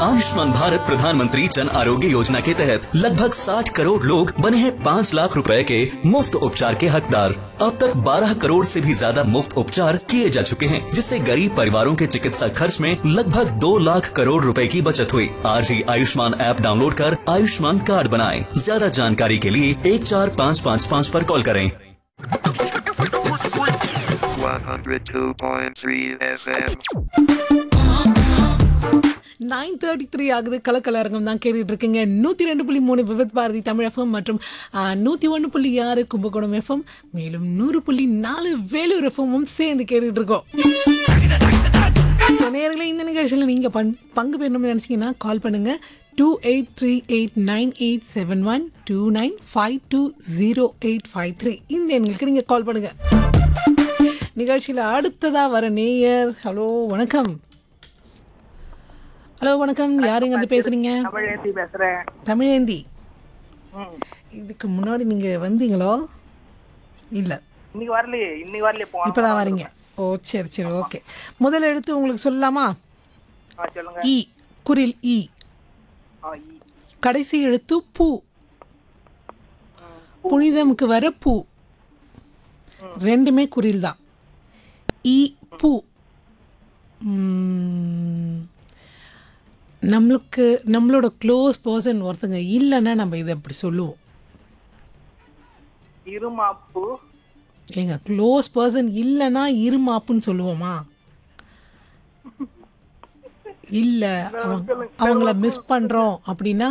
आयुष्मान भारत प्रधानमंत्री जन आरोग्य योजना के तहत लगभग 60 करोड़ लोग बने हैं 5 लाख रुपए के मुफ्त उपचार के हकदार अब तक 12 करोड़ से भी ज्यादा मुफ्त उपचार किए जा चुके हैं जिससे गरीब परिवारों के चिकित्सा खर्च में लगभग 2 लाख करोड़ रुपए की बचत हुई आज ही आयुष्मान ऐप डाउनलोड कर आयुष्मान कार्ड बनाएं ज्यादा जानकारी के लिए एक चार पाँच पाँच पाँच पर कॉल करें 102.3 FM. நைன் தேர்ட்டி த்ரீ ஆகுது கலக்கலரங்கம் தான் கேட்டுட்டு இருக்கீங்க நூற்றி ரெண்டு புள்ளி மூணு விவித் பாரதி தமிழ் எஃப்எம் மற்றும் நூற்றி ஒன்று புள்ளி ஆறு கும்பகோணம் எஃப்எம் மேலும் நூறு புள்ளி நாலு வேலூர் எஃப்எம்மும் சேர்ந்து கேட்டுட்டு இருக்கோம் ஸோ நேர்களே இந்த நிகழ்ச்சியில் நீங்கள் பண் பங்கு பெறணும்னு நினச்சிங்கன்னா கால் பண்ணுங்கள் two eight three eight nine eight seven one two nine five two zero eight five three இந்த எண்களுக்கு நீங்கள் கால் பண்ணுங்கள் நிகழ்ச்சியில் அடுத்ததாக வர நேயர் ஹலோ வணக்கம் ஹலோ வணக்கம் யார் இருந்து பேசுறீங்க தமிழேந்தி பேசுறேன் தமிழேந்தி ம். இதுக்கு முன்னாடி நீங்க வந்தீங்களோ இல்ல இன்னைக்கு வரலையே இன்னைக்கு வரலையே போன இப்பதான் வரீங்க ஓ சரி சரி ஓகே முதல் எழுத்து உங்களுக்கு சொல்லலாமா ஆ, சொல்லுங்க இ குரில் இ ஆ, இ. கடைசி எழுத்து பூ புனிதமுக்கு வர பூ ரெண்டுமே குரில் தான் இ பூ ம், நம்மளுக்கு நம்மளோட க்ளோஸ் பர்சன் ஒருத்தங்க இல்லைன்னா நம்ம இதை அப்படி சொல்லுவோம் இருமாப்பு ஏங்க க்ளோஸ் பர்சன் இல்லைன்னா இருமாப்புன்னு சொல்லுவோமா இல்லை அவங்க அவங்கள மிஸ் பண்ணுறோம் அப்படின்னா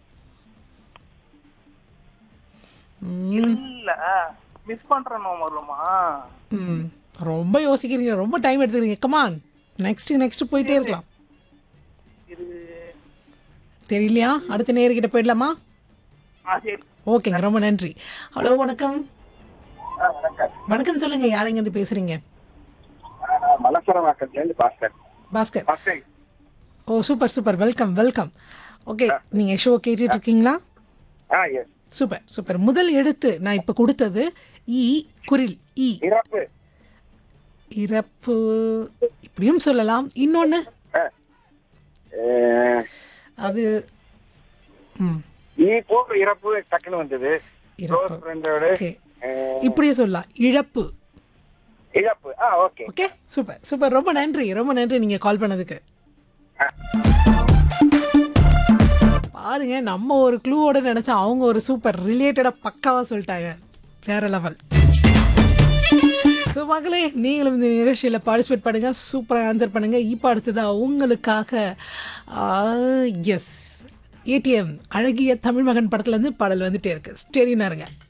இல்ல மிஸ் பண்றேன்னு வருமா ம் ரொம்ப யோசிக்கிறீங்க ரொம்ப டைம் எடுத்துக்கிறீங்க கமான் நெக்ஸ்ட் நெக்ஸ்ட் போயிட்டே இருக்கலாம் இது தெரியலையா அடுத்த நேர்கிட்ட போயிடலாமா ஆ சரி ஓகேங்க ரொம்ப நன்றி ஹலோ வணக்கம் வணக்கம் சொல்லுங்க யார் இருந்து பேசுறீங்க மலசரவாக்கத்துலேருந்து பாஸ்கர் பாஸ்கர் பாஸ்கர் ஓ super super welcome welcome okay நீங்க ஷோ கேட்டுட்டு இருக்கீங்களா ஆ எஸ் சூப்பர் சூப்பர் முதல் எழுத்து நான் இப்போ கொடுத்தது இ குரில் இ இறப்பு இறப்பு இப்படியும் சொல்லலாம் இன்னொன்று அஹ், அது ம் ஈ போ இறப்பு டக்குன்னு வந்தது இறப்பு. க்ளோஸ் ஃப்ரெண்டோட ஓகே இப்படியே சொல்லலாம் இழப்பு இழப்பு ஆ ஓகே ஓகே சூப்பர் சூப்பர் ரொம்ப நன்றி ரொம்ப நன்றி நீங்கள் கால் பண்ணதுக்கு பாருங்க நம்ம ஒரு க்ளூவோட நினச்சா அவங்க ஒரு சூப்பர் ரிலேட்டடாக பக்காவாக சொல்லிட்டாங்க வேற லெவல் ஸோ மகளே நீங்களும் இந்த நிகழ்ச்சியில் பார்ட்டிசிபேட் பண்ணுங்க சூப்பராக ஆன்சர் பண்ணுங்க இப்போ அடுத்ததாக உங்களுக்காக எஸ் ஏடிஎம் அழகிய தமிழ் மகன் படத்துலேருந்து பாடல் வந்துட்டே இருக்கு ஸ்டெரினா இருங்க